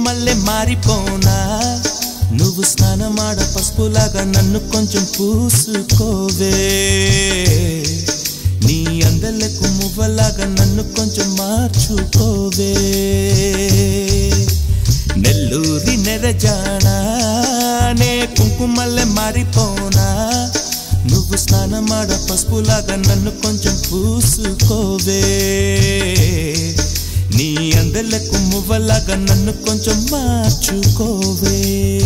కుంకుమల్లే మారిపోనా నువ్వు స్నానమాడ పసుపులాగా నన్ను కొంచెం పూసుకోవే నీ అందలకు మువ్వలాగా నన్ను కొంచెం మార్చుకోవే నెల్లూరి నెరజానా నే కుంకుమల్లే మారిపోనా నువ్వు స్నానమాడ పసుపులాగా నన్ను కొంచెం పూసుకోవే నీ అందలకు మువ్వలాగా నన్ను కొంచెం మార్చుకోవే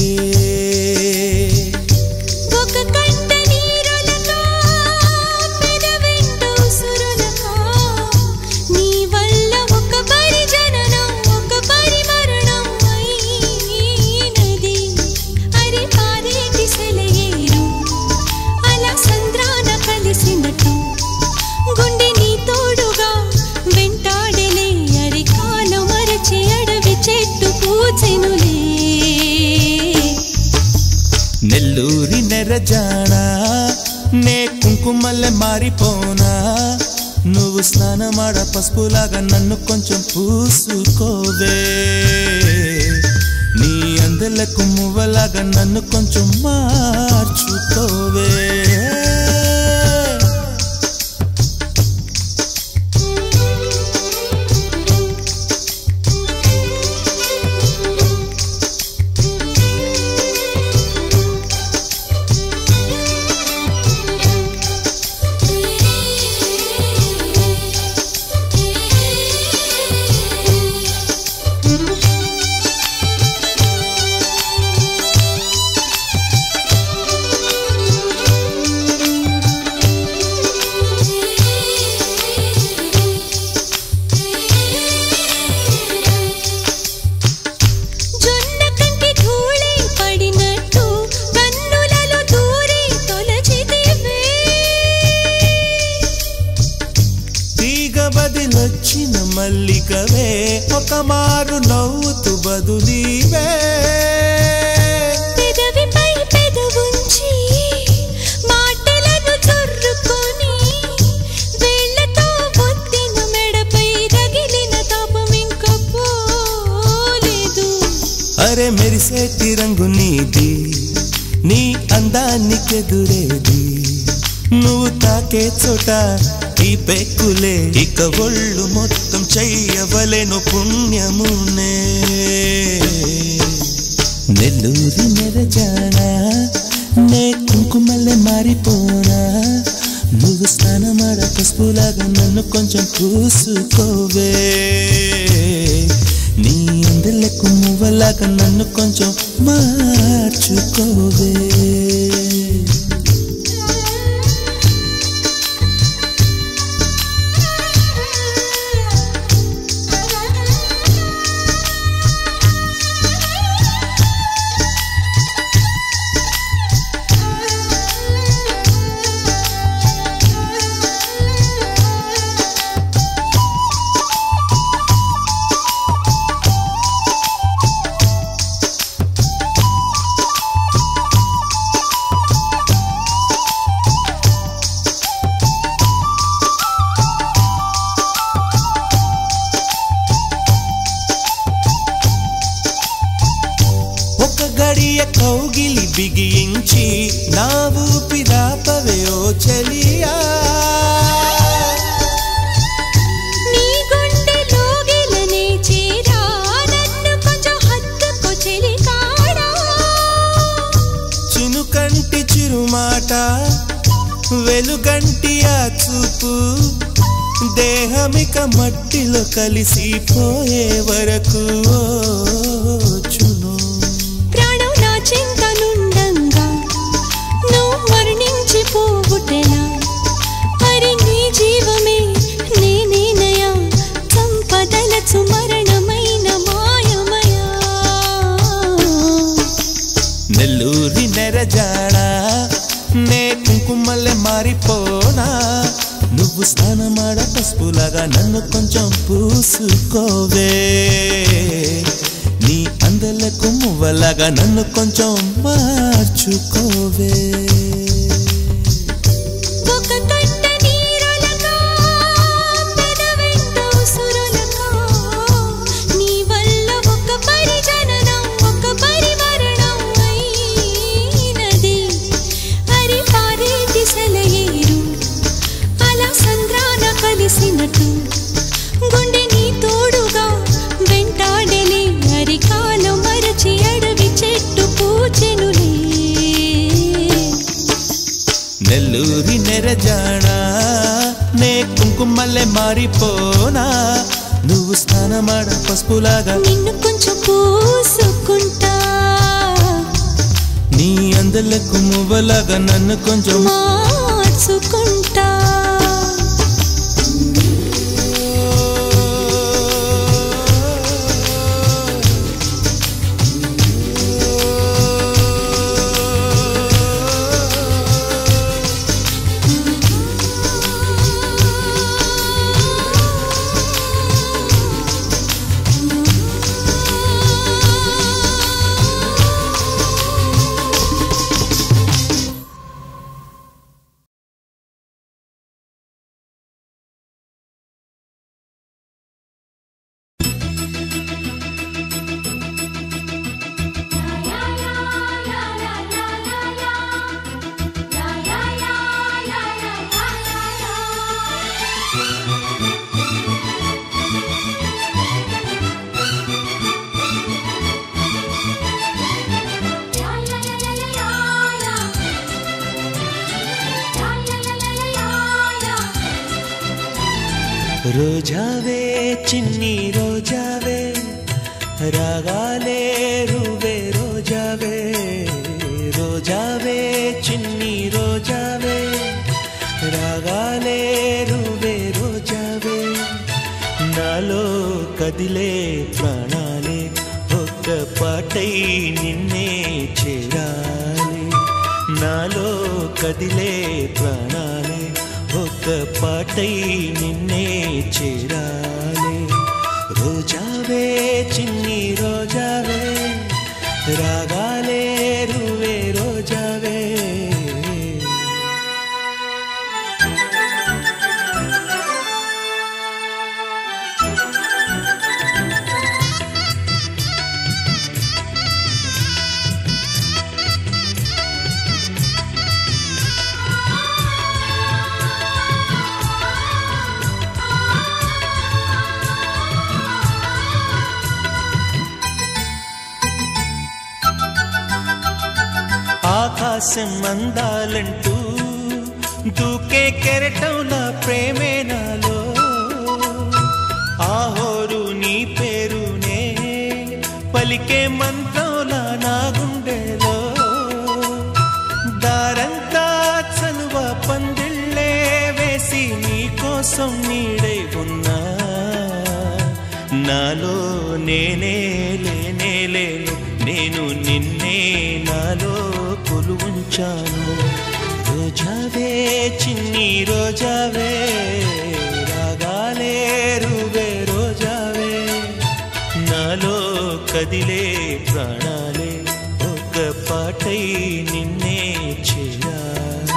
ఒక కంట నీరులకా పెదవెంట ఉసురులకా నీ వల్ల ఒక పరిజననం ఒక పరిమరణం అయినది అరే పారేటి సెలయేరు అలా సంద్రాన కలిసినట్టు గుండె నీ తోడుగా వెంటాడలే అరి కాలం మరచి అడవి చెట్టు పూచెనులే నెల్లూరి నెరజానా నే కుంకుమల్లె మారిపోనా నువ్వు స్నానమాడ పసుపులాగా నన్ను కొంచెం పూసుకోవే నీ అందలకు మువ్వలాగా నన్ను కొంచెం మార్చుకోవే జొన్న కంటి ధూళి పడినట్టు కన్నులలో దూరి తొలచితివే తీగ బదిలొచ్చిన మల్లికవే ఒక మారు నవ్వుతూ బదులీవే పెదవిపై పెదవుంచి మాటలను చొర్రుకొని వేళ్ళతో ఒత్తిన మెడపై రగిలిన తాపం ఇంక పోలేదు అరే మెరిసేటి రంగు నీది నీ అందానికెదురేది నువ్వు తాకే చోట ఈ పెక్కులే ఇక ఒళ్ళు మొత్తం చెయ్యవలెను పుణ్యమునే నెల్లూరి నెరజానా నే కుంకుమల్లె మారిపోనా నువ్వు స్నానమాడ పసుపులాగా నన్ను కొంచెం పూసుకోవే నీ అందలకు మువ్వలాగా నన్ను కొంచెం మార్చుకోవే ఒక గడియ కౌగిలి బిగించి నా ఊపిరాపవే ఓ చెలియా నీ గుండెలోగిలనే చేరా నన్ను కొంచెం హత్తుకో చెలికాడా చినుకంటి చిరుమాట వెలుగంటి ఆ చూపు దేహమిక మట్టిలో కలిసిపోయే వరకు ఓ చును ప్రాణం నా చింతనుండంగా నువ్వు మరణించి పోవుటెలా మరి నీ జీవమే నేనేనయా సంపదలచు మరణమైన మాయమయా నెల్లూరి నెరజాడా నే కుంకుమల్లె మారిపోనా నువ్వు స్నానమాడ పసుపులాగా నన్ను కొంచెం పూసుకోవే నీ అందలకు మువ్వలాగా నన్ను కొంచెం మార్చుకోవే ఒక కంట నీరులకా పెదవెంట ఉసురులకా నీ వల్ల ఒక పరిజన కుంకుమల్లే మారిపోనా నువ్వు స్నానమాడ పసుపులాగా నిన్ను కొంచెం పూసుకుంటా నీ అందలకు మువ్వలాగా నన్ను కొంచెం మార్చుకుంటా రోజావే చిన్ని రోజావే రాగాలే రువే రోజావే రోజావే చిన్ని రోజావే రాగాలే రువే రోజావే నాలో కదిలే ప్రాణాలే ఒక్క పాటై నిన్నే చేరాలి నాలో కదిలే ప్రాణాలే ఒక్క పాటై నిన్నే చేరాలి రోజావే చిన్ని రోజావే రాగాలే రువే రోజావే ఆకాశం అందాలంటూ దూకే కెరటంలా ప్రేమే నాలో ఆహోరు నీ పేరునే పలికే మంత్రంలా నా గుండెలో దారంతా చలువ పందిళ్ళే వేసి నీ కోసం నీడై ఉన్నా నాలో నేనే లేనే లేను నేను నిన్నే నాలో కొలువుంచాను రోజావే చిన్ని రోజావే రాగాలే రువే రోజావే నాలో కదిలే ప్రాణాలే ఒక పాటై నిన్నే చేయాలి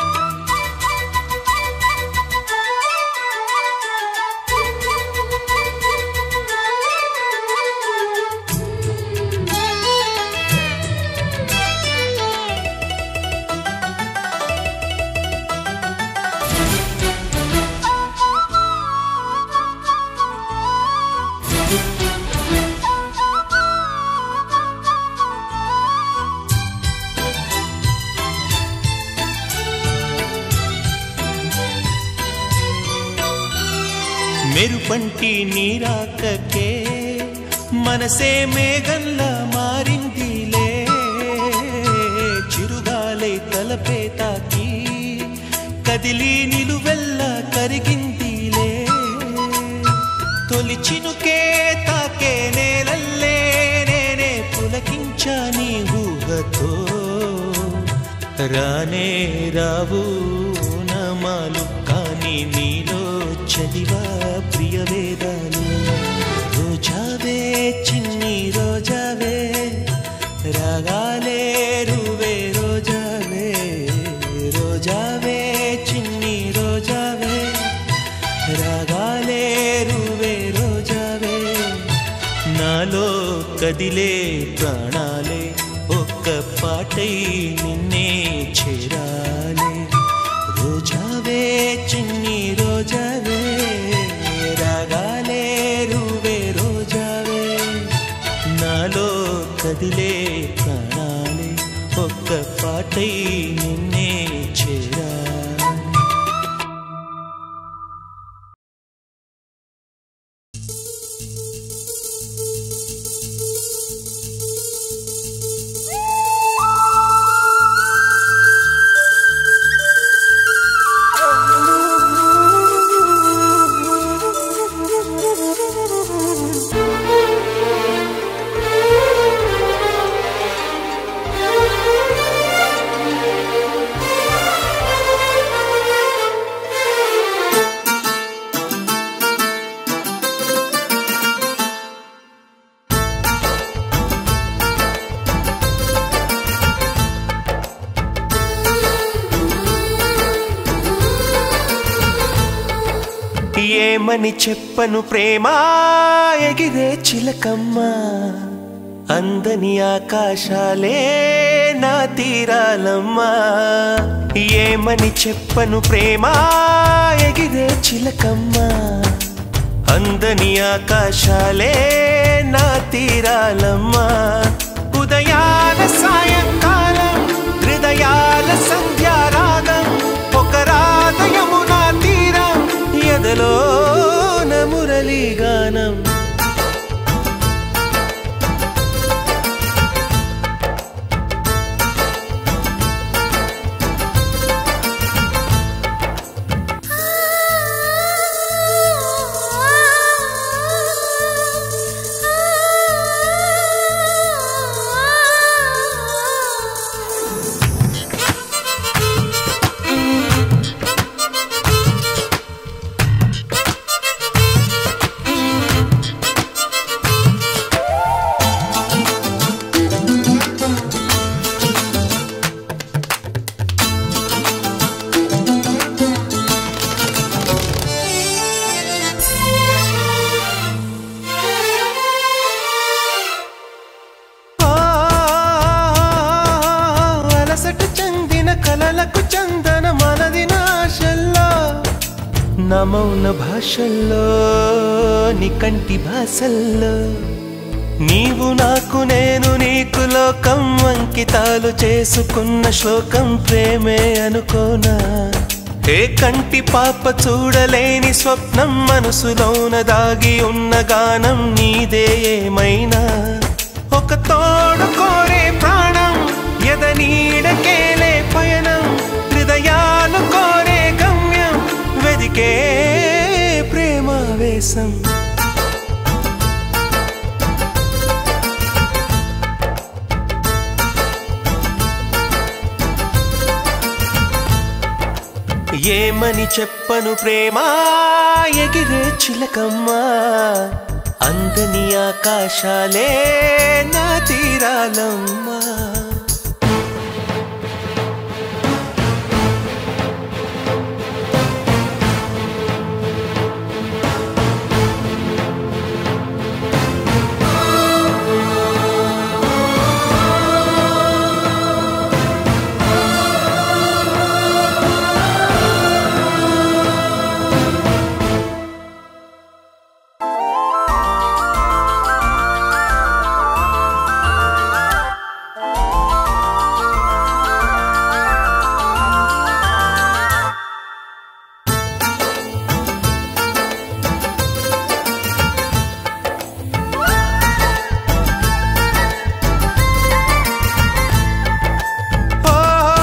మెరుపంటి నీరాకకే మనసే మేఘంలా మారిందిలే చిరుగాలై తలపే తాకి కదిలి నిలువెల్లా కరిగిందిలే తొలి చినుకే తాకే నేలల్లే నేనే పులకించా నీ ఊహతో రానే రావు నమాలు కానీ నీలో చదివా ప్రియ వేదాలు రోజావే చిన్ని రోజావే రాగాలే రువే రోజావే రోజావే చిన్ని రోజావే రాగాలే రువే రోజావే నాలో కదిలే ప్రాణాలే ఒక్క పాటై నిన్నే చేరాలి రోజావే చిన్ని రోజావే రాగాలే రువే రోజావే నాలో కదిలే ప్రాణాలే ఒక్క పాటై నిన్నే చేరాలి ఏమని చెప్పను ప్రేమ ఎగిరే చిలకమ్మ అందని ఆకాశాలే నా తీరాలమ్మా ఏమని చెప్పను ప్రేమ ఎగిరే చిలకమ్మ అందని ఆకాశాలే నా తీరాలమ్మా ఉదయాల సాయంకాలం హృదయాల సంధ్యారాగం ఒక రాధయమునా తీరం ఎదలో మురళీగానం ఆ, అలసట చెందిన కలలకు చందన మనది నాశల్లో నా మౌన భాషల్లో నీ కంటి భాషల్లో నీవు నాకు నేను నీకు లోకం అంకితాలు చేసుకున్న శ్లోకం ప్రేమే అనుకోనా ఏ కంటి పాప చూడలేని స్వప్నం మనసులోన దాగి ఉన్న గానం నీదే ఏమైనా ఒక తోడు కోరే ప్రాణం ఎద నీడకేలే పయనం హృదయాలు కోరే గమ్యం వెదికే ప్రేమావేశం ఏమని చెప్పను ప్రేమ ఎగిరే చిలకమ్మా అందని ఆకాశాలే నా తీరాలమ్మా ఓ,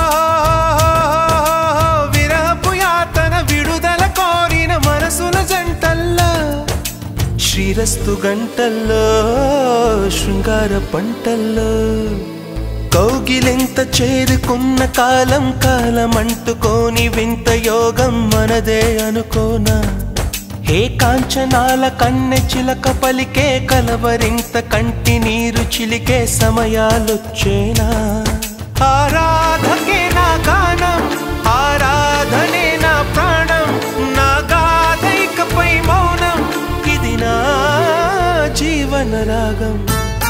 విరహపు యాతన విడుదల కోరిన మనసుల జంటల్లో శ్రీరస్తు గంటల్లో శృంగార పంటల్లో కౌగిలింత చేరుకున్న కాలం కాలం అంటుకోని వింత యోగం మనదే అనుకోనా హే కాంచనాల కన్నె చిలక పలికే కలవరింత కంటి నీరు చిలికే సమయాలొచ్చేనా ఆరాధకే నా గానం ఆరాధనే నా ప్రాణం నా గాథైకపై మౌనం ఇది నా జీవన రాగం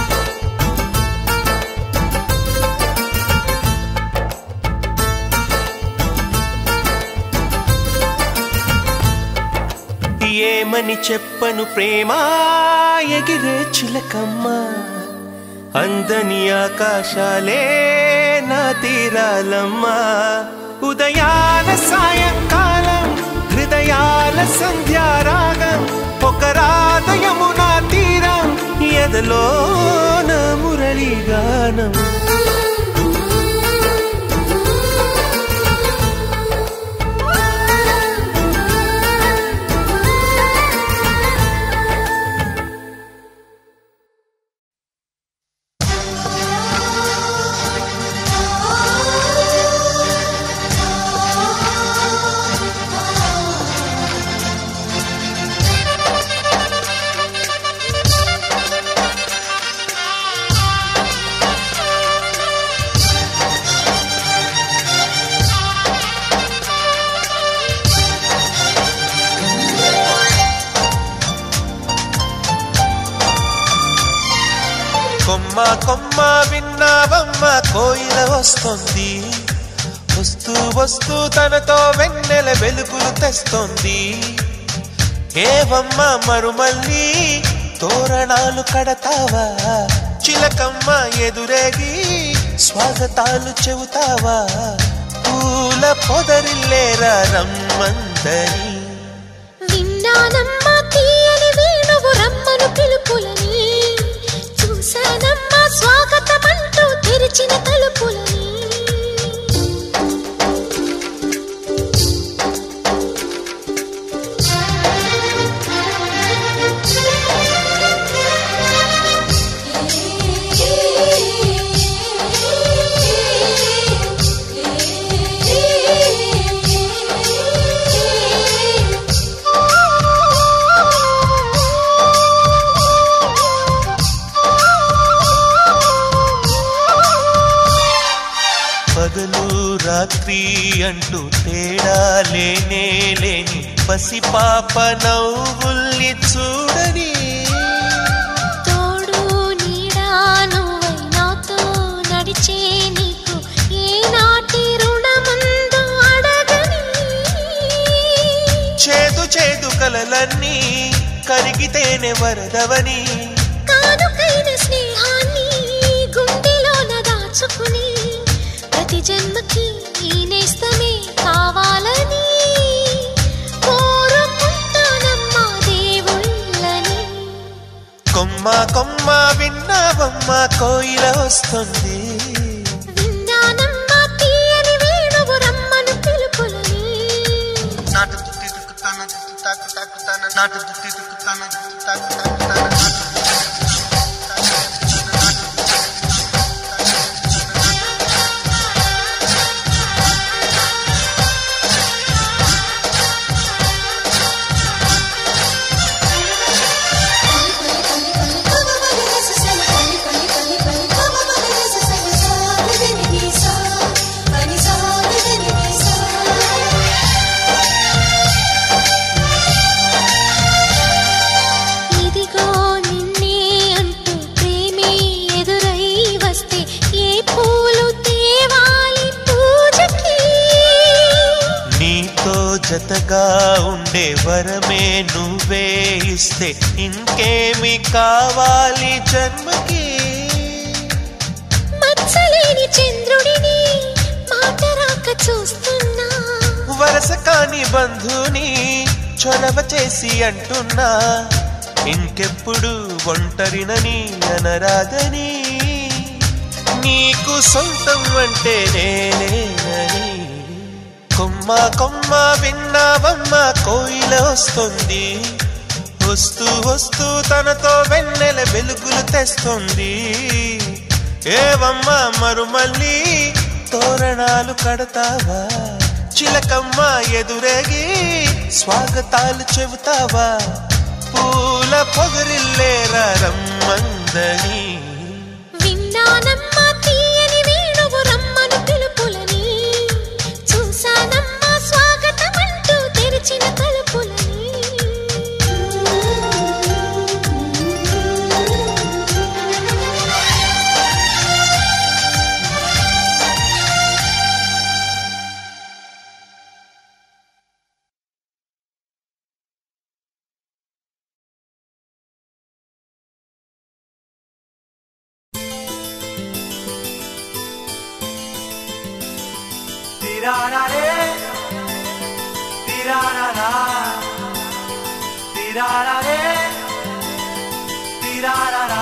ఏమని చెప్పను ప్రేమ ఎగిరే చిలకమ్మ అందని ఆకాశాలే నా తీరాలమ్మా ఉదయాల సాయంకాలం హృదయాల సంధ్యారాగం ఒక రాధయమునా తీరం ఎదలో నా మురళీగానం ఆ కొమ్మ విన్నావమ్మ కోయిల వస్తుంది వస్తూ వస్తూ తనతో వెన్నెల వెలుగులు తెస్తుంది ఏవమ్మ మరుమల్లి తోరణాలు కడతావా చిలకమ్మ ఎదురేగి స్వాగతాలు చెబుతావా పూల పొదరిల్లేరా రమ్మందని విన్నానమ్మా తీయని వేణువు రమ్మను పిలుపులని చూశానమ్మా స్వాగతమంటూ తెరిచిన తలుపులని పగలు రాత్రి అంటూ తేడా లేనే లేని పసిపాప నవ్వుల్ని చూడని తోడు నీడా నువ్వై నాతో నడిచే నీకు ఏనాటి రుణముందో అడగని చేదు చేదు కలలన్నీ కరిగితేనే వరదవని కానుకైన స్నేహాన్ని గుండెలోన దాచుకుని ప్రతి జన్మకి ఈ నేస్తమే కావాలని కోరుకుంటానమ్మా దేవుళ్ళని కొమ్మ కొమ్మ విన్నావమ్మ కోయిల వస్తుంది విన్నానమ్మా తీయని వేణువు రమ్మను పిలుపులని నాటు దుత్తి దుక్కుతాన దుత్తు తాకు తాకుతాన నాటు దుత్తి దుక్కుతాన దుత్తు తాకు తాకుతాన నాటు ఇదిగో నిన్నే అంటూ ప్రేమే ఎదురై వస్తే ఏ పూలు తేవాలి పూజకి నీతో జతగా ఉండే వరమే నువ్వే ఇస్తే ఇంకేమి కావాలి జన్మకి మచ్చలేని చంద్రుడిని మాట రాక చూస్తున్నా వరస కాని బంధుని చొరవ చేసి అంటున్నా ఇంకెప్పుడు ఒంటరినని అనరాదని నీకు సొంతం అంటే నేనేనని కొమ్మ కొమ్మ విన్నావమ్మ కోయిల వస్తుంది వస్తూ వస్తూ తనతో వెన్నెల వెలుగులు తెస్తుంది ఏవమ్మ మరుమల్లి తోరణాలు కడతావా చిలకమ్మ ఎదురేగి స్వాగతాలు చెబుతావా పూల పొగరిల్లేరా రమ్మందని విన్నానమ్మా తీయని వేణువు రమ్మను పిలుపులని చూశానమ్మా స్వాగతమంటూ తెరిచిన తలుపులని Tirararé, tirarará, tirararé, tirarará.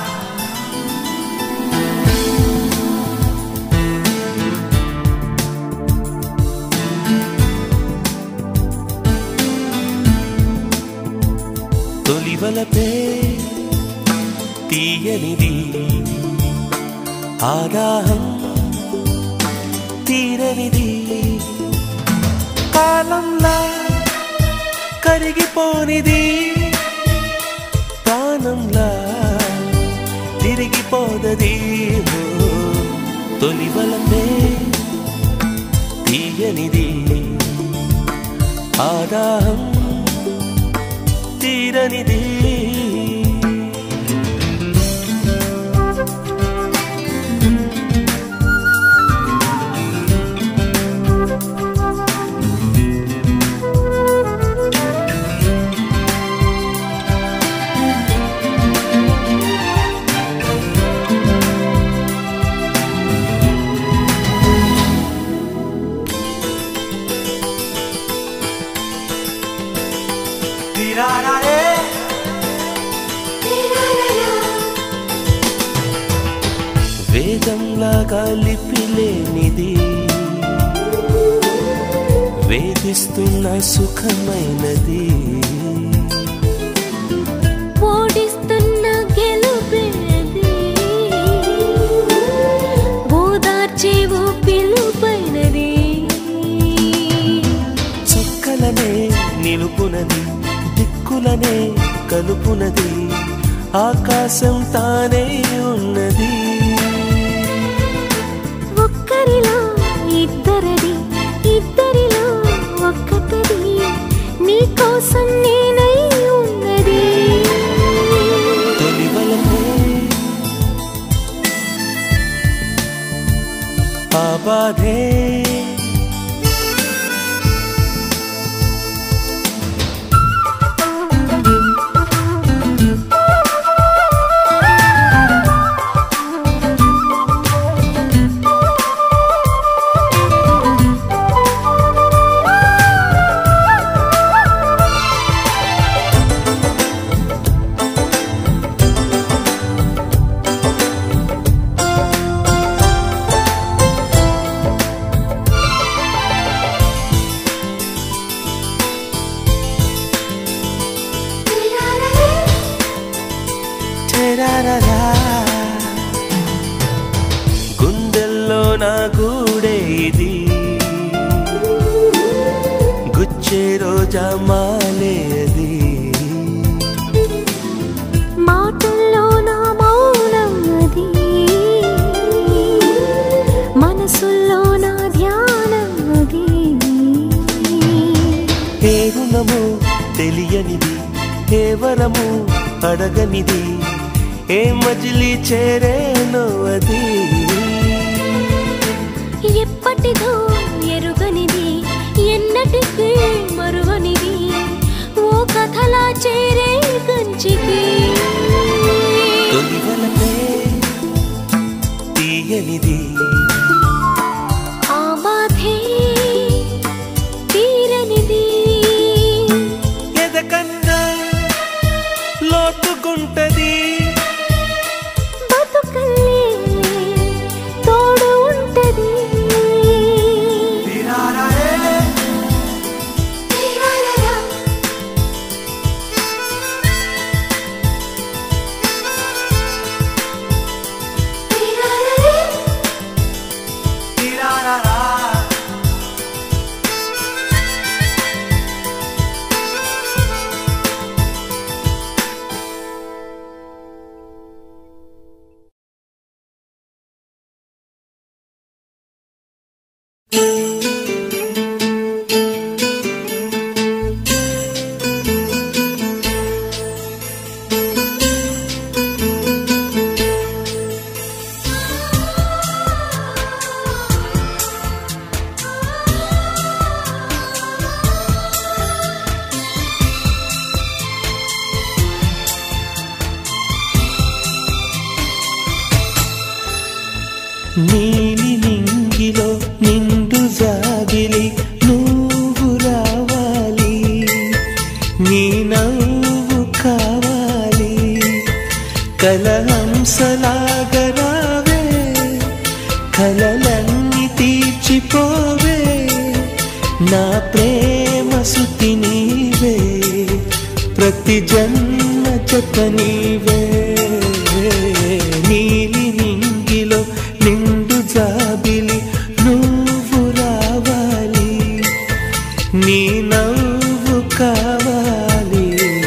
తొలివలపే తీయనిది ఆదాహం తీరనిది కాలంలా కరిగిపోనిది ప్రాణంలా తిరిగిపోదది ఓ, తొలివలపే తీయనిది ఆదాహం తీరనిది వేదంలాగా లిపిలేనిది వేధిస్తున్న సుఖమైనది ఓడిస్తున్న గెలుపేది ఓదార్చేవో పిలుపైనది చుక్కలనే నిలుపునది దిక్కులనే కలుపునది ఆకాశం తానే ఉన్నది ఒక్కరిలో ఇద్దరది ఇద్దరిలో ఒక్కటది నీ కోసం నేనై ఉన్నది తొలివలపే ఆ బాధే టెరారారా. గుండెల్లో నా గూడే ఇది గుచ్చే రోజా మాలే అది మాటల్లో నా మౌనం అది మనసుల్లో నా ధ్యానం అది ఏ రుణము తెలియనిది ఏ వరము అడగనిది ఏ మజిలీ చేరేనో అది ఎప్పటిదో ఎరుగనిది ఎన్నటికీ మరువనిది ఓ కథలా చేరే కంచికి తొలివలపే తీయనిది ఆ బాధే తీరనిది ఎదకన్నా లోతుగుంటది బతుకల్లే తోడు ఉంటది నీలి నింగిలో నిండు జాబిలి నువ్వు రావాలి నీ నవ్వు కావాలి కలహంసలాగా రావే కలలన్నీ తీర్చిపోవే నా ప్రేమ సుతి నీవే ప్రతి జన్మ జత నీవే నీలి నింగిలో నిండు జాబిలి నువ్వు రావాలి నీ నవ్వు కావాలి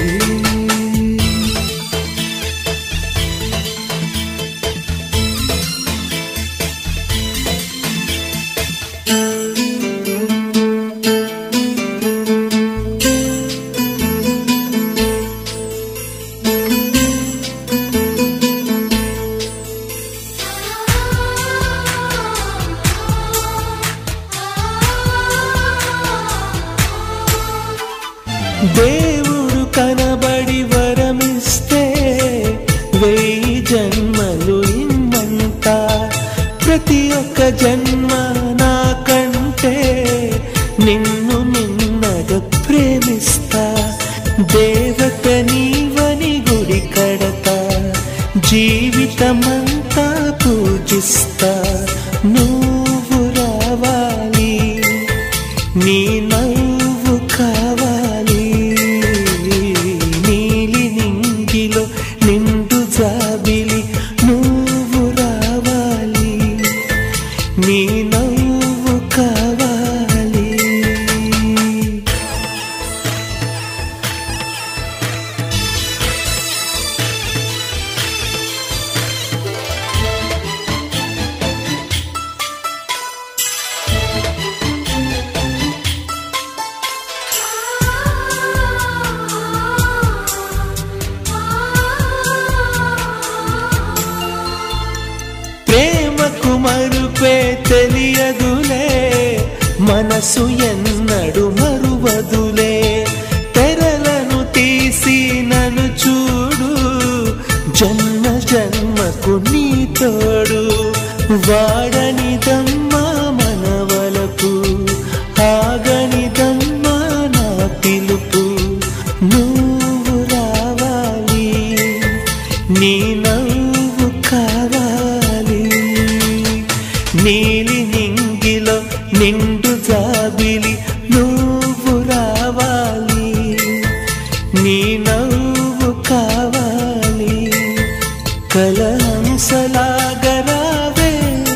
దేవుడు కనబడి వరమిస్తే వెయ్యి జన్మలు ఇమ్మంట ప్రతి ఒక్క జన్మ నాకంటే నిన్ను నిన్నగా ప్రేమిస్తా దేవత నీవని గుడి కడతా జీవితమంతా పూజి ఇస్తా నువ్వు రావాలి నీ నవ్వు కావాలి నీలి నింగిలో నిండు జాబిలి నువ్వు రావాలి నీ నవ్వు కావాలి ప్రేమకు మరుపే తెలియదులే మనసు ఎన్నడు మరువదులే తెరలను తీసి నన్ను చూడు జన్మ జన్మకు నీ తోడు వాడనిదమ్మా మనవలకు ఆగనిదమ్మా నా పిలుపు నువ్వు రావాలి నీ నవ్వు కావాలి నీలి నింగిలో నిండు జాబిలి నువ్వు రావాలి నీ నవ్వు కావాలి కలహంసలాగరావే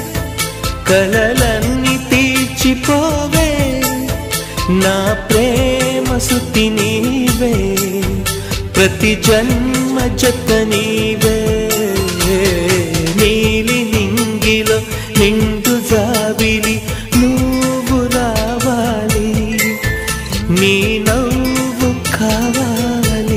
కలలన్నీ తీర్చిపోవే నా ప్రేమ సుతి నీవే ప్రతి జన్మ జత నీవే నీలి నింగిలో నిండు జాబిలి నువ్వు రావాలి నీ నవ్వు కావాలి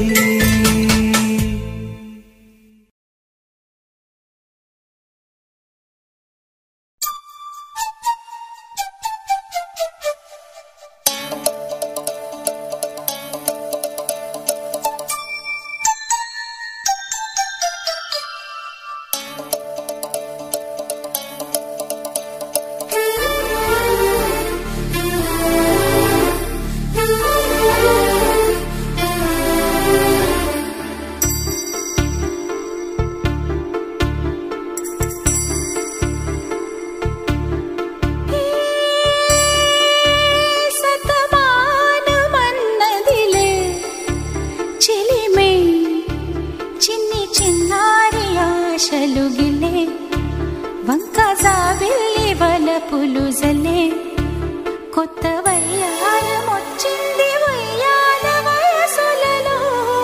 సతమానమన్నదిలే చిలిమే చిన్ని చిన్నారి ఆశలు గిలే వంక జాబిల్లి వలపులు జలే కొత్త వయ్యారమొచ్చింది వయ్యాల వయసులలో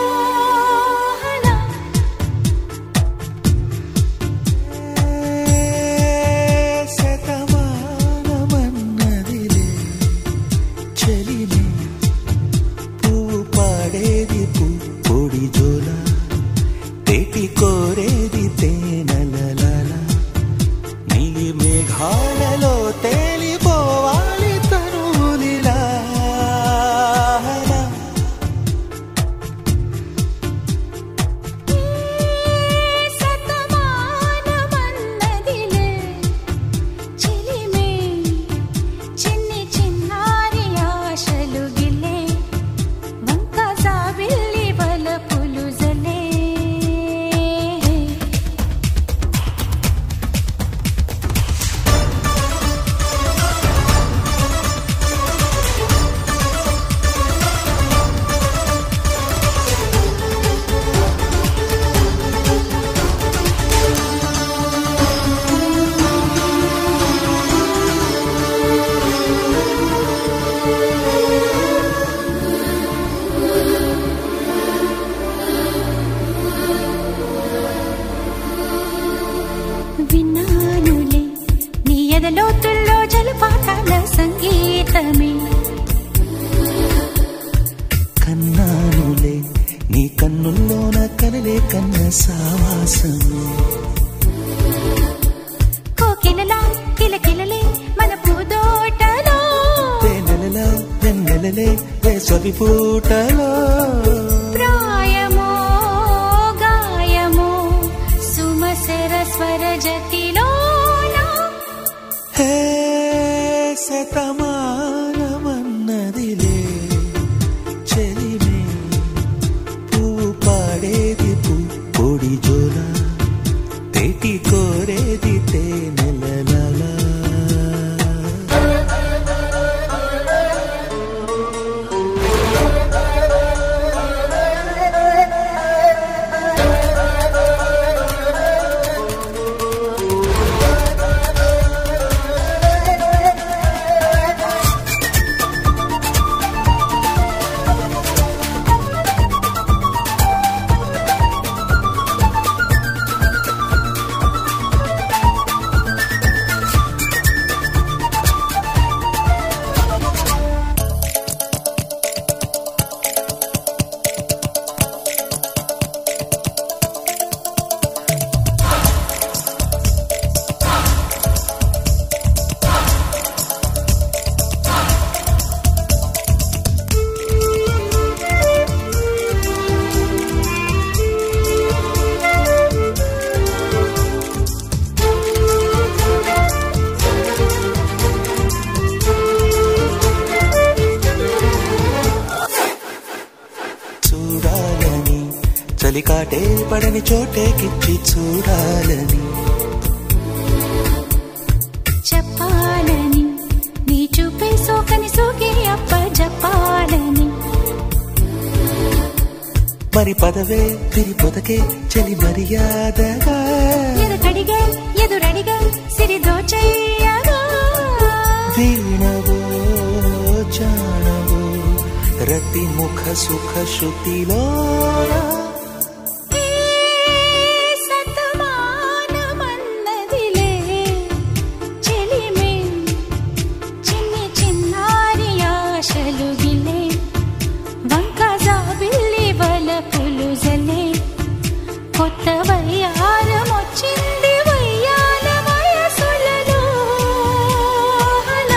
శతమానమన్నదిలే చెలిమే పువ్వు పాడేది పూ పొడి జోల తేటి కోరేది తేనెలలాల నీలి మేఘాలలో తేలిపోవాలి తనులిలా సతమానమన్నదిలే చిలిమే చిన్ని చిన్నారి ఆశలు గిలే వంక జాబిల్లి వలపులు జలే విన్నానులే నీ ఎదలోతుల్లో జలపాతాల సంగీతమే కన్నానులే నీ కన్నుల్లోన కనలే కన్న సావాసమే కోకిలలా కిలకిలలే మన పూదోటలో తేనెలలా వెన్నెలలే వేసవి పూటలో ప్రాయమో గాయమో సుమసర స్వర జతిలోనా హే శతమానమన్నదిలే చెలిమే పువ్వు పాడేది పూ పొడి జోల తేటి కోరేది తేనెలలా చూడాలని చలికాటే పడని చోటేకిచ్చి చూడాలని చెప్పాలని నీ చూపే సోకని సోకి అప్ప చెప్పాలని మరి పదవే తిరి పొదకే చలి మర్యాదగా ఎదుకడిగే ఎదురడిగే సిరి దోచయ్యగా వీణవో జానవో రతి ముఖ సుఖ శృతిలో ఏ సతమానమన్నదిలే చెలిమే చిన్ని చిన్నారి ఆశలు గిలే వంక జాబిల్లి వలపులు జలే కొత్త వయ్యారమొచ్చింది వయ్యాల వయసులలో అలా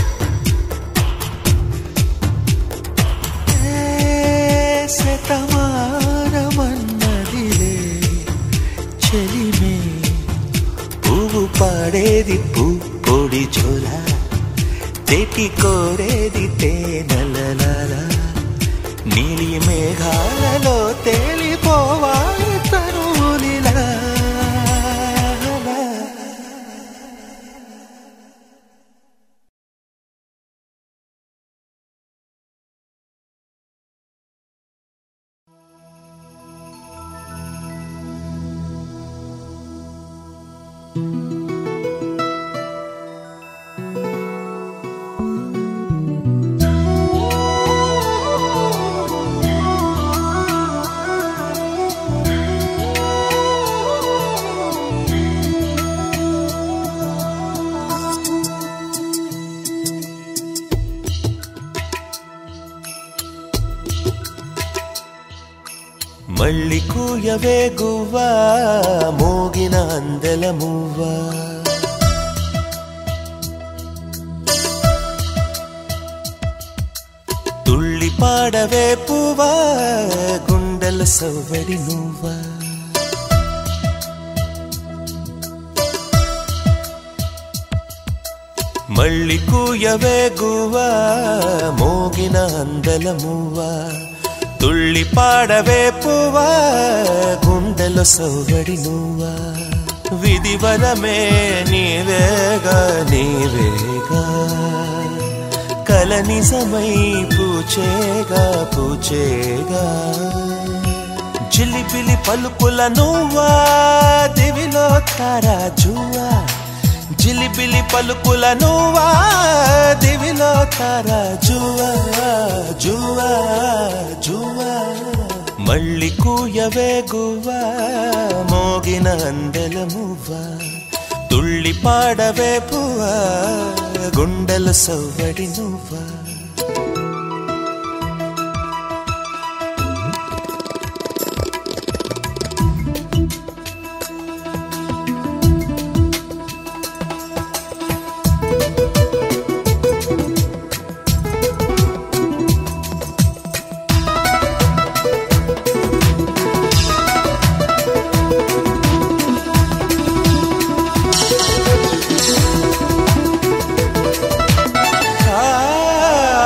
శతమానమన్నదిలే చెలిమే పువ్వు పాడేది పూ పొడి చోల తెటి కోరేది తేనెలలాల నీలి మేఘాలలో తేలిపోవాలి తనువులిలా మళ్ళీ కూయవే గువ్వా మోగిన అందెల మువ్వా తుళ్ళి పాడవే పువ్వా గుండెల సవ్వడి నువ్వా మళ్ళీ కూయవే గువ్వా మోగిన అందెల మువ్వా తుళ్ళి పాడవే పువ్వా గుండెల సౌగడి నువ్వా విధివలమే నీవేగా నీవేగా కల నిజమై పూచేగా పూచేగా జిలిపిలి పలుకుల నువ్వా దివిలో తారాజువా జిలిబిలి పలుకుల నువ్వా దివిలో తారా జువా జువా జువా మళ్ళీ కూయవే గువ్వా మోగిన అందెల మువ్వా తుళ్ళి పాడవే పువ్వా గుండెల సవ్వడి నువ్వా ఆ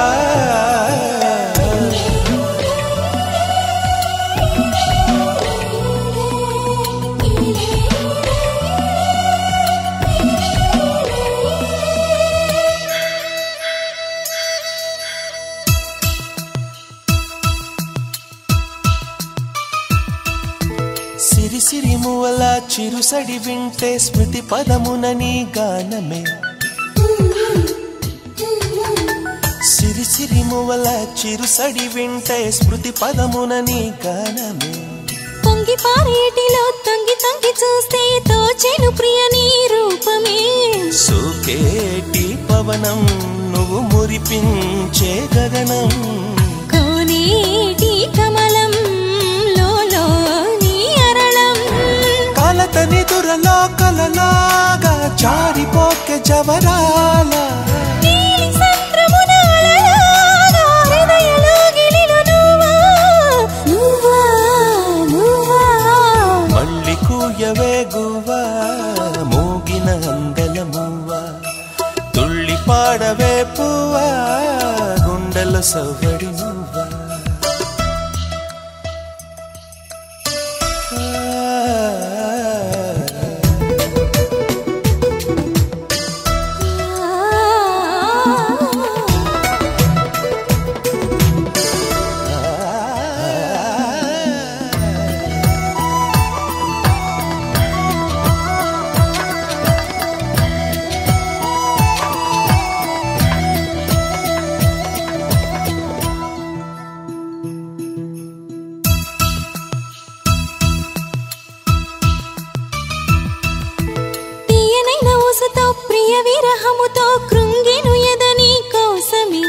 చిరుసడి వింటే స్మృతి పదమునని గానమే సిరి సిరి మువల చిరుసడి వింటే స్మృతి పదమునని గానమే పొంగి పారేటిలో తొంగి తొంగి చూస్తే తోచెను ప్రియ నీ రూపమే సోకేటి పవనం నువ్వు మురిపించే గగనం కోనేటి కమలం లోలో నీ అరళం కలతని దురలో కలలాగా జారిపోకే జవరాల నీలి సంద్రమున అలలాగా హృదయలో గిలిలు నువ్వా నువ్వా నువ్వా మళ్ళీ కూయవే గువ్వా మోగిన అందల మువ్వా తుళ్ళి పాడవే పువ్వా గుండెల సవ్వడి నువ్వా తీయనైన ఊసుతో ప్రియ విరహముతో కృంగిను ఎదని కోసమే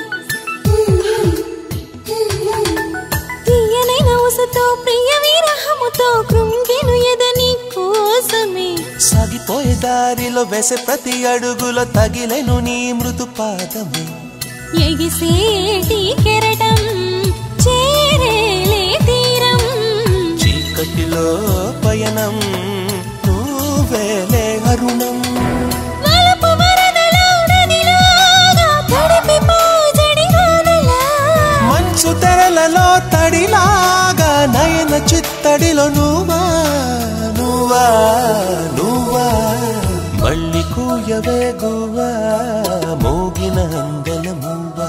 తీయనైన ఊసుతో ప్రియ విరహముతో కృంగిను ఎదని కోసమే సాగిపోయే దారిలో వేసే ప్రతి అడుగులో తగిలెను నీ మృదు పాదమే ఎగిసేటి కెరటం చేరేలే తీరం చీకటిలో పయనం నువ్వేలే అరుణం వలపు వరదలో నదిలాగా తడిపి పోజడి వానలా మంచు తెరలలో తడిలాగా నయన చిత్తడిలో నువ్వా నువ్వా నువ్వా మళ్ళీ కూయవే గువ్వా మోగిన అందల మువ్వా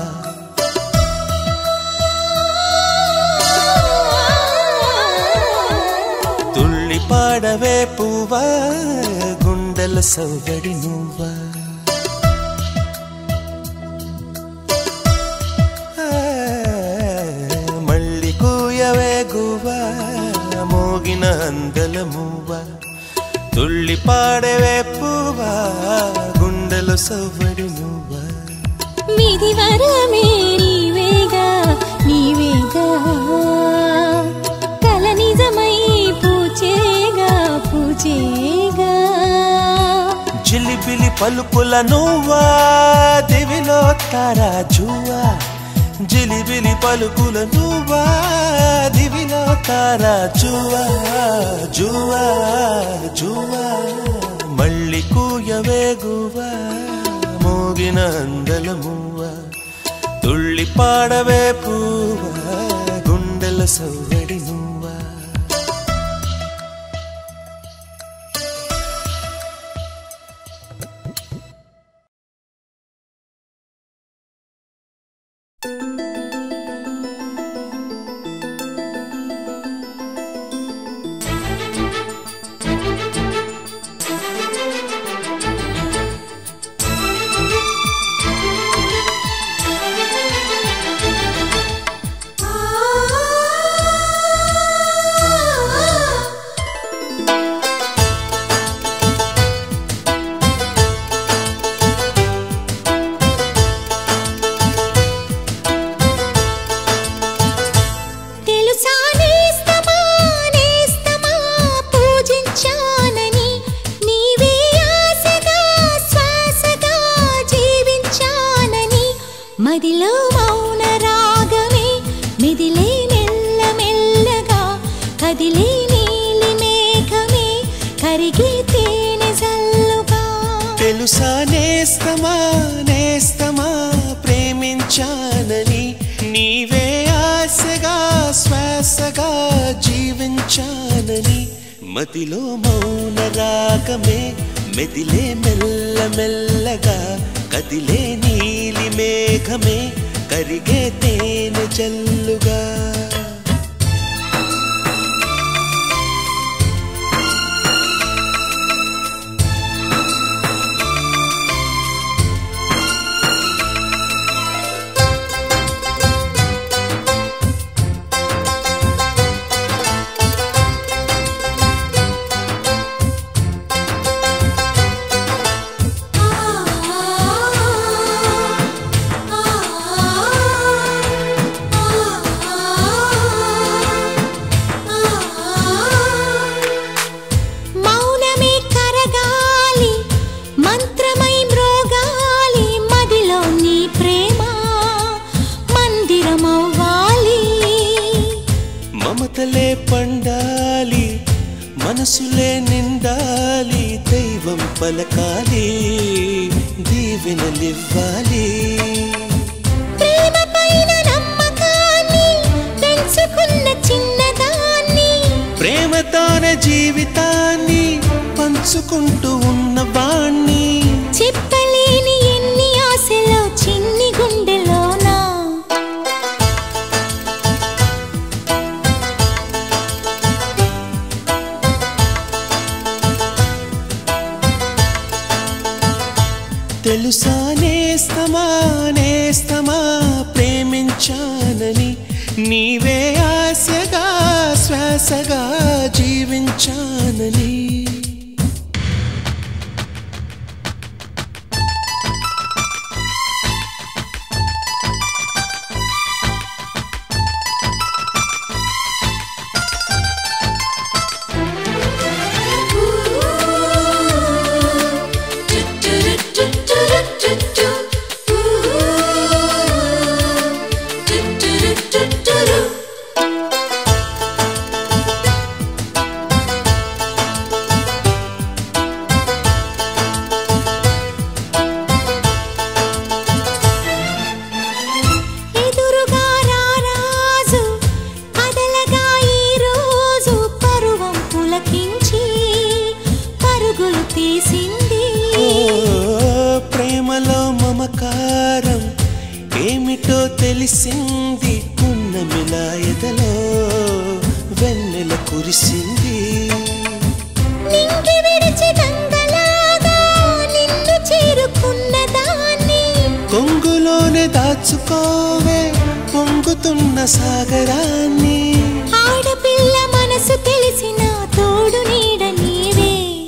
తుళ్ళి పాడవే పువ్వా గుండెల సౌదడి నువ్వా మళ్ళీ కూయవే గువ్వా మోగిన అందల మువ్వా తుళ్ళి పాడవే పువ్వా గుండెల సవ్వడి నువ్వా విధి వరమే నీవేగా నీవేగా కల నిజమై పూచేగా పూచేగా జిలిబిలి పలుకుల నువ్వా దివిలో తారా జువా జిలిబిలి పలుకుల నువ్వా దివిలో తారా జువా జువా జువా మళ్ళీ కూయవే గువా మోగిన అందల మువ్వా తుళ్ళి పాడవే పువ్వా గుండెల సవ్వడి నువ్వా తెలుసా నేస్తమా నేస్తమా పూజించానని నీవే ఆశగా శ్వాసగా జీవించానని మదిలో మౌన రాగమే మెదిలే మెల్ల మెల్లగా కదిలే నీలి మేఘమే కరిగే తేనె జల్లుగా తెలుసా నేస్తమా నేస్తమా ప్రేమించానని నీవే ఆశగా శ్వాసగా జీవించానని మతిలో మౌన రాగమే మెదిలే మెల్ల మెల్లగా కదిలే నీలి మేఘమే కరిగే తేనె జల్లుగా పలకాలి దీవెనలివ్వాలి ప్రేమ పైన నమ్మకాన్ని పెంచుకున్న చిన్నదాన్ని ప్రేమతోనే జీవితాన్ని పంచుకుంటూ ఉన్నవాణ్ణి చెప్పలేని ఎన్ని ఆశలో చిన్ని గుండెలోనా తెలుసా నేస్తమా నేస్తమా ప్రేమించానని నీవే ఆశగా శ్వాసగా జీవించానని ఎదురుగా రారాజు కదలగా ఈ రోజు పరువం పులకించి పరుగులు తీసింది ఓ, ప్రేమలో మమకారం ఏమిటో తెలిసింది పున్నమిలా ఎదలో వెన్నెల కురిసింది నింగి విడిచి గంగలాగా నిన్ను చేరుకున్న దాన్ని కొంగులోనే దాచుకోవే పొంగుతున్న సాగరాన్ని ఆడపిల్ల మనసు తెలిసిన తోడు నీడ నీవే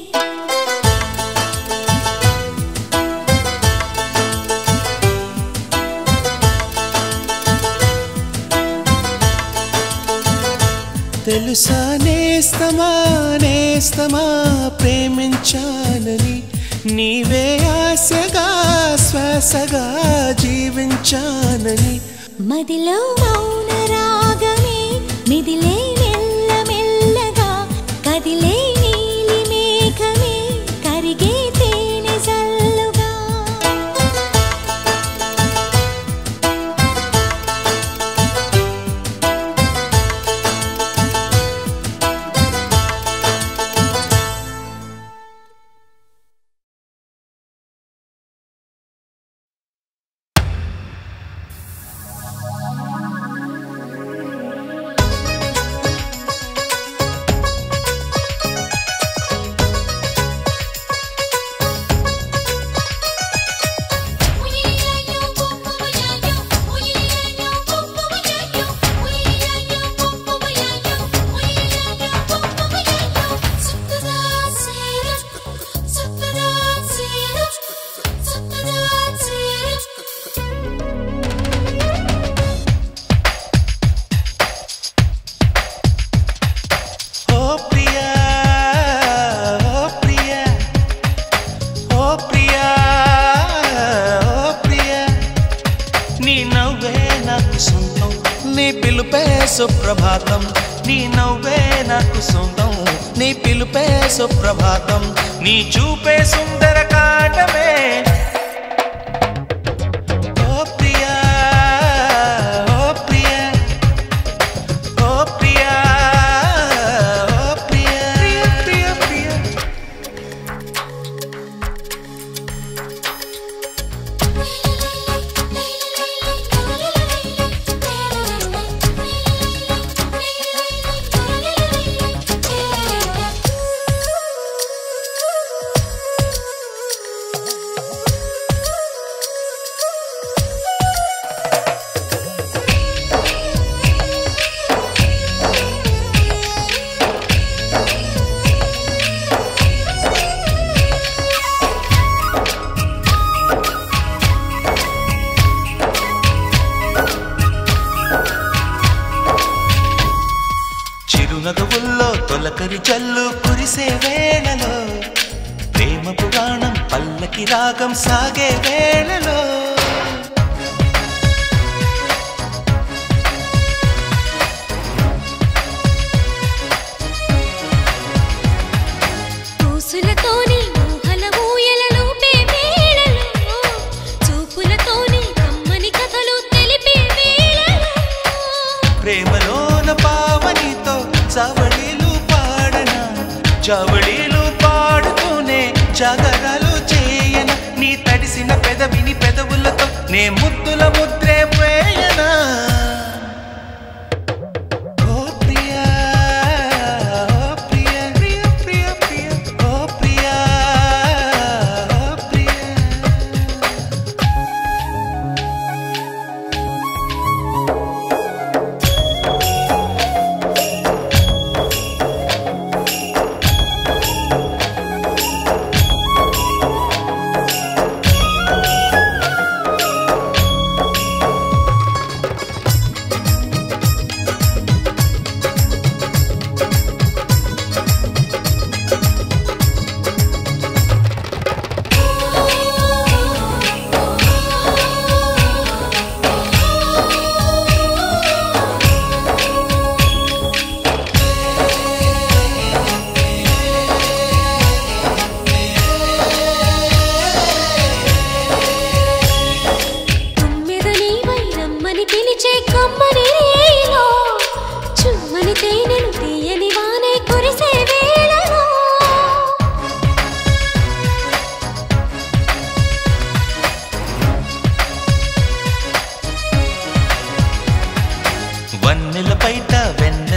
తెలుసా నేస్తమా నేస్తమా ప్రేమించానని నీవే ఆశగా శ్వాసగా జీవించానని మదిలో మౌన రాగమే మిదిలే మెల్ల మెల్లగా కదిలే నీలి మేఘమే కరిగే తేనె జల్లుగా ఓ ప్రియా ఓ ప్రియా ఓ ప్రియా ఓ ప్రియా నీ నవ్వే నాకు సొంతం నీ పిలుపే సుప్రభాతం నీ నవ్వే నాకు సొంతం నీ పిలుపే సుప్రభాతం నీ చూపే సుందర కాటమే ఓ ప్రియా ఓ ప్రియా ఓ ప్రియా ఓ ప్రియా ప్రియ ప్రియ ప్రియ చిరునగవుల్లో తొలకరి జల్లు కురిసే వేళలో ప్రేమ పురాణం పల్లకి రాగం సాగే వేళలో పూసులతోని ఊహల ఊ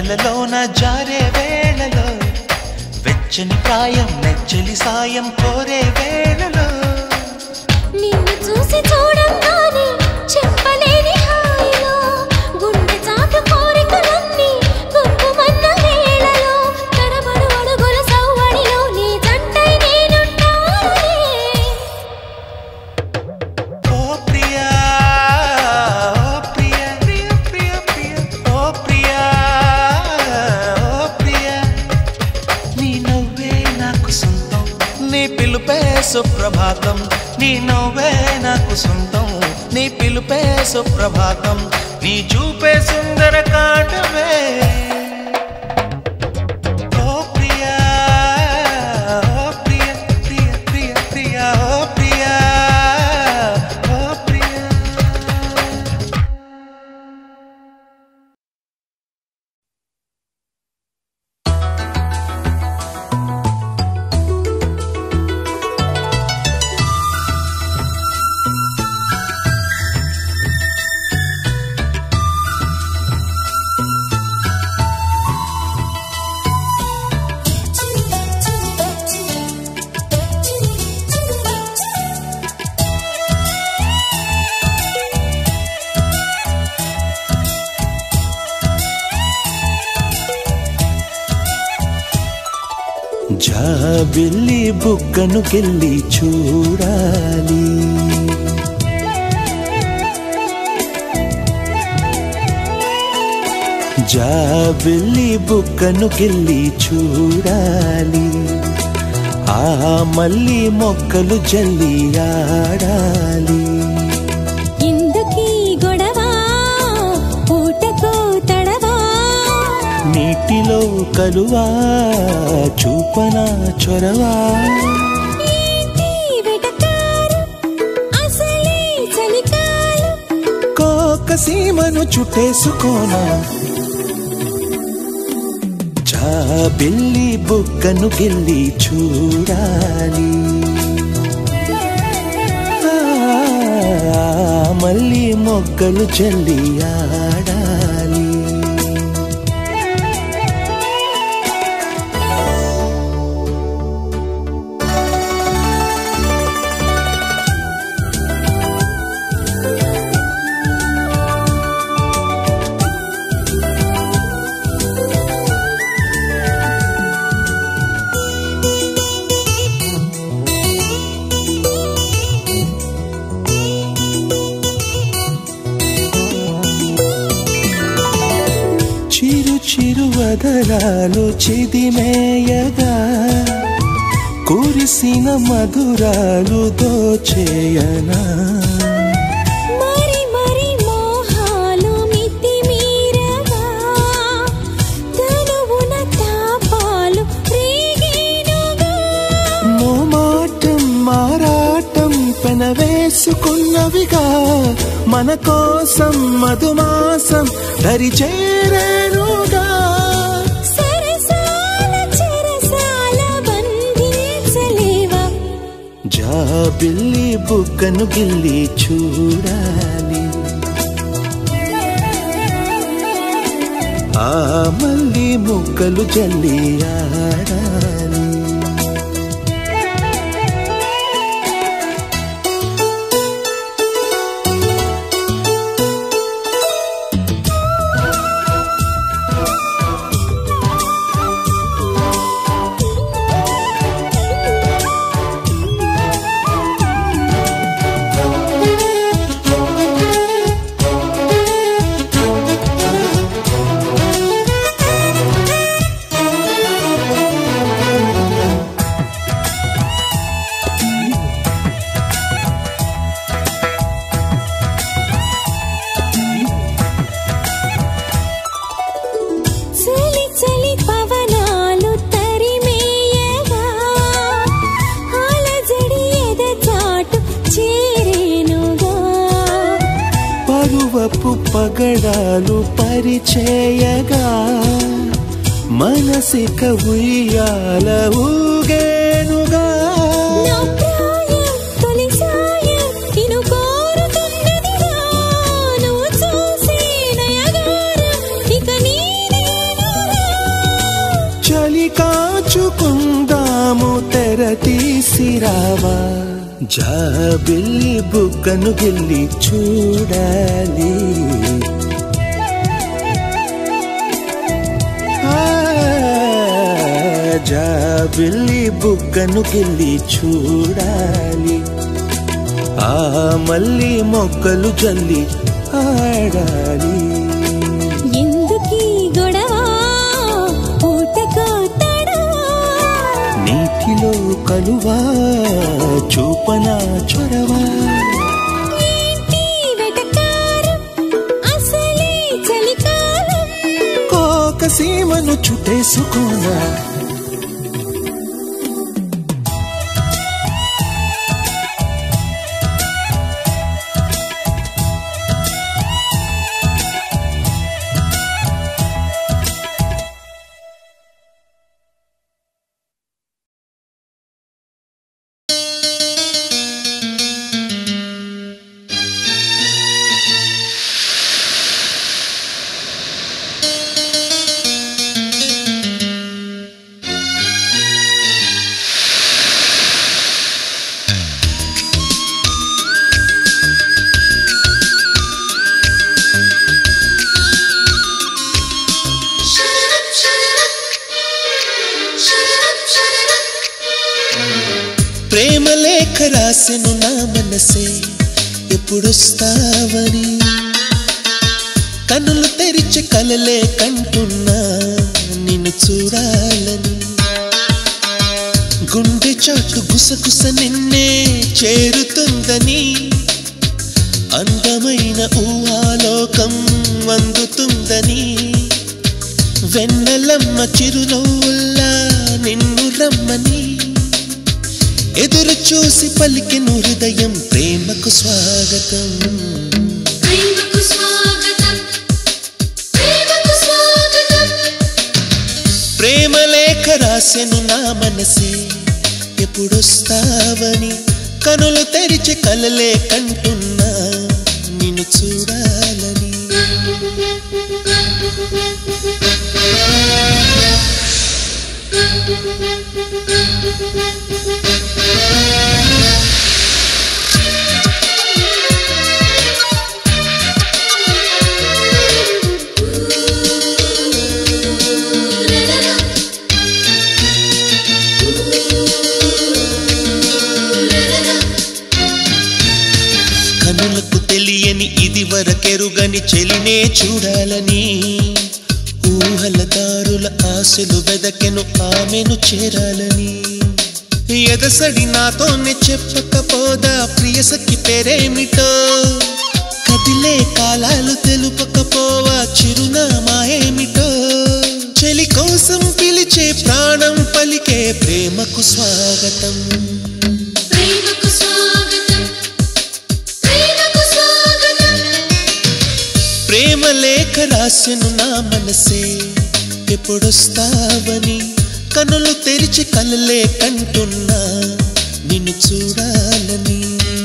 కళ్ళలోన జారే వేళలో వెచ్చని ప్రాయం నెచ్చలి సాయం కోరే వేళలో నిన్ను చూసి చూడంగానే చెప్పలేని హాయిలో గుండె చాటు కోరికలన్నీ గుప్పుమన్న వేళలో తడబడు అడుగుల సవ్వడిలో నీ జంటై నేనుంటానులే ఓ ప్రియా ఓ ప్రియా ప్రియ ప్రియ ప్రియ ఓ ప్రియా ఓ ప్రియా నీ నవ్వే నాకు సొంతం నీ పిలుపే సుప్రభాతం నీ నవ్వే నాకు సొంతం నీ పిలుపే సుప్రభాతం నీ చూపే సుందర కాండమే ఓ ప్రియా ఓ ప్రియ ప్రియ ప్రియ ప్రియ ఓ ప్రియా ఓ ప్రియా జాబిల్లి బుగ్గను కెళ్ళి చూడాలి జాబిల్లి బుగ్గను కెళ్ళి చూడాలి ఆ మళ్ళీ మొక్కలు జల్లి ఆడాలి ఎందుకీ గొడవ పూటకో తడవా నీటిలో కలువా చూపన చొరవా ఏంటి వెటకారం అసలే చలికాలం కోక సీమను చుట్టేసుకోనా జాబిల్లి బుగ్గను గిల్లి చూడాలి ఆ, మళ్ళీ మొగ్గలు జల్లి ఆడాలి చిరు చిరు వదలాలు చిదిమేయగా కురిసిన మధురాలు దోచేయనా మరి మరి మోహాలు మితిమీరగా తనువున తాపాలు రేగేనుగా మోమాటం మారాటం పెనవేసుకున్నవిగా మన కోసం మధుమాసం దరి చేరేనుగా సరసాల చెరసాల బంధించలేవా జాబిల్లి బుగ్గను గిల్లి చూడాలి ఆ మళ్ళీ ముక్కలు జల్లి ఆడాలి చలి చలి పవనాలు తరిమేయగా అలజడి ఎద చాటు చేరేనుగా పరువపు పగడాలు పరిచయగా మనసిక ఉయ్యాల ఊగేనుగా నా ప్రాయం తొలి సాయం నిన్ను కోరుతున్నదిగా నువ్వు చూసే నయగారం ఇక నీదేనుగా జాబిల్లి బుగ్గను గిల్లి చూడాలి ఆ, జాబిల్లి బుగ్గను గిల్లి చూడాలి ఆ మళ్ళీ మొక్కలు జల్లి ఆడాలి ఎందుకీ గొడవ పూటకో తడవా నీటిలో కలువా చూపన చొరవా ఏంటి వెటకారం అసలే చలికాలం కోక సీమను చుట్టేసుకోనా ప్రేమ లేఖ రాసెను నా మనసే ఎప్పుడొస్తావని కన్నులు తెరిచి కలలే కంటున్నా నిన్ను చూడాలని గుండె చాటు గుసగుస నిన్నే చేరుతుందని అందమైన ఊహాలోకం అందుతుందని వెన్నెలమ్మ చిరునవ్వుల్లా నిన్ను రమ్మని ఎదురు చూసి పలికిన హృదయం ప్రేమకు స్వాగతం ప్రేమకు స్వాగతం ప్రేమకు స్వాగతం ప్రేమ లేఖ రాసెను నా మనసే ఎప్పుడొస్తావని కనులు తెరిచి కలలే కంటున్నా నిన్ను చూడాలని కనులకు తెలియని ఇది వరకెరుగని చెలినే చూడాలని ఊహల దారుల ఆశలు వెదకెను ఆమెను చేరాలని ఎదసడి నాతోనే చెప్పకపోదా ప్రియసఖి పేరేమిటో కదిలే కాలాలు తెలుపకపోవా చిరునామా ఏమిటో చెలి కోసం పిలిచే ప్రాణం పలికే ప్రేమకు స్వాగతం ప్రేమకు స్వాగతం ప్రేమకు స్వాగతం ప్రేమ లేఖ రాసెను నా మనసే ఎప్పుడొస్తావని కనులు తెరిచి కలలే కంటున్నా నిన్ను చూడాలని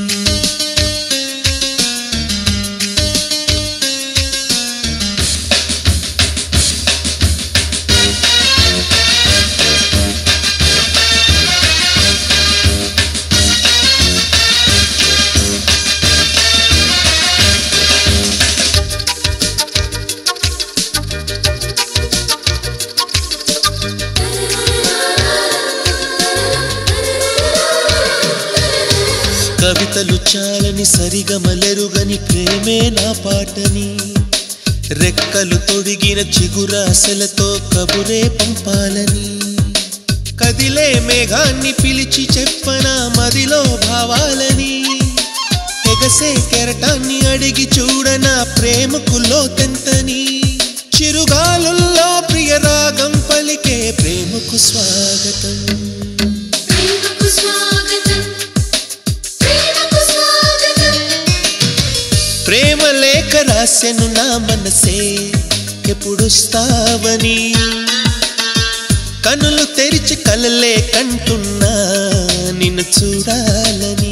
కవితలు చాలని సరిగమలెరుగని ప్రేమే నా పాటని రెక్కలు తొడిగిన చిగురాశలతో కబురే పంపాలని కదిలే మేఘాన్ని పిలిచి చెప్పన మదిలో భావాలని ఎగసే కెరటాన్ని అడిగి చూడన ప్రేమకు లోతెంతని చిరుగాలుల్లో ప్రియ రాగం పలికే ప్రేమకు స్వాగతం ప్రేమకు స్వాగతం ప్రేమకు స్వాగతం ప్రేమ లేఖ రాసెను నా మనసే ఎప్పుడొస్తావని కనులు తెరిచి కలలే కంటున్నా నిన్ను చూడాలని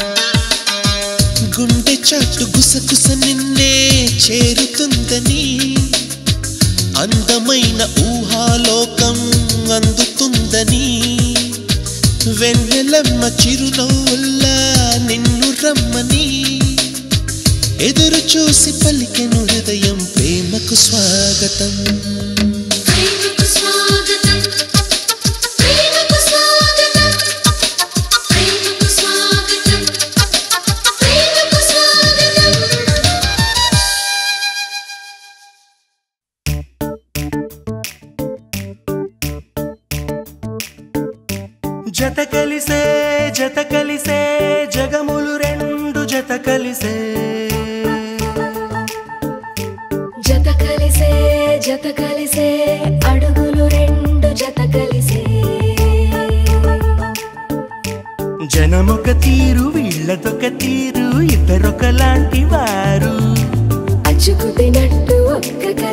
గుండె చాటు గుసగుస నిన్నే చేరుతుందని అందమైన ఊహాలోకం అందుతుందని వెన్నెలమ్మ చిరునవ్వుల్లా ఎదురు చూసి పలికెను హృదయం ప్రేమకు స్వాగతం ప్రేమకు స్వాగతం ప్రేమకు స్వాగతం ప్రేమకు స్వాగతం ప్రేమకు స్వాగతం జత కలిసే జత కలిసే జగములు రెండు జత కలిసే జత కలిసే జత కలిసే అడుగులు రెండు జత కలిసే జనమొక తీరు వీళ్ళదొక తీరు ఇద్దరొకలాంటి వారు అచ్చుకు తినట్టు ఒక్క